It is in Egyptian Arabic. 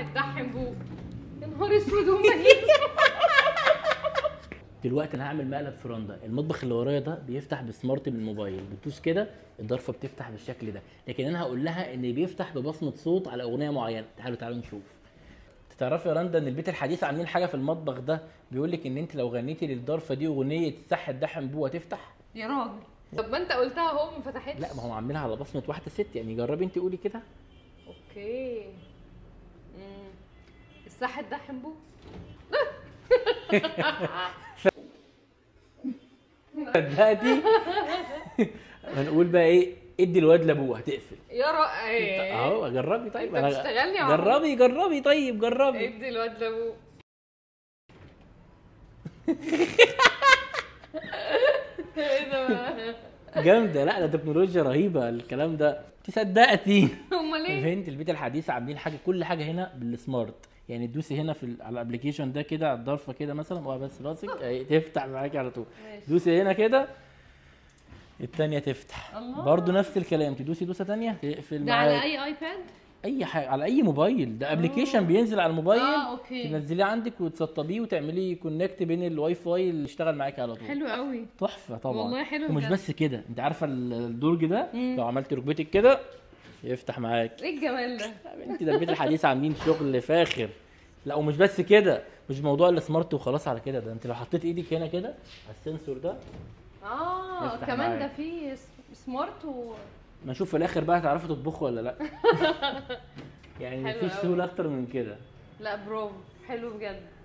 دحم بوق يا نهار اسود هم ايه دلوقتي انا هعمل مقلب في رندا المطبخ اللي ورايا ده بيفتح بسمارت من الموبايل بتدوس كده الضرفه بتفتح بالشكل ده لكن انا هقول لها ان بيفتح ببصمه صوت على اغنيه معينه تعالوا تعالوا نشوف انت تعرفي يا رندا ان البيت الحديث عاملين حاجه في المطبخ ده بيقول لك ان انت لو غنيتي للضرفه دي اغنيه صح الدحم بو هتفتح يا راجل طب ما انت قلتها اهو ما فتحتش لا ما هو عاملينها على بصمه واحده ست يعني جربي انت قولي كده اوكي مم. الصح الدحم بوق دلوقتي هنقول بقى ايه ادي الواد لابوه هتقفل يا را ايه اهو جربي طيب انت بتشتغلني يا عمر. جربي جربي طيب جربي ادي الواد لابوه ايه ده بقى؟ جامده لا ده تكنولوجيا رهيبه الكلام ده تصدقتي امال ايه؟ فهمت البيت الحديث عاملين حاجه كل حاجه هنا بالسمارت يعني تدوسي هنا في ال- على الابلكيشن ده كده على الضرفه كده مثلا وهو بس راسك اهي تفتح معاكي على طول ماشي. دوسي هنا كده التانية تفتح الله. برضو نفس الكلام تدوسي دوسة تانية تقفل ده على معاك اي ايباد؟ اي حاجة على اي موبايل ده ابلكيشن آه. بينزل على الموبايل اه اوكي تنزليه عندك وتسطبيه وتعملي كونكت بين الواي فاي اللي يشتغل معاكي على طول حلو قوي تحفه طبعا والله حلو ومش بجد. بس كده انت عارفه ال- الدرج ده مم. لو عملت ركبتك كده يفتح معاك ايه الجمال ده؟ يا بنتي ده البيت الحديث عاملين شغل فاخر لا ومش بس كده مش موضوع السمارت وخلاص على كده ده انت لو حطيت ايدك هنا كده على السنسور ده اه يفتح كمان معاك. ده فيه س- سمارت و ما نشوف في الاخر بقى هتعرفوا تطبخوا ولا لا يعني حلو مفيش أوي. سهوله اكتر من كده لا برافو حلو بجد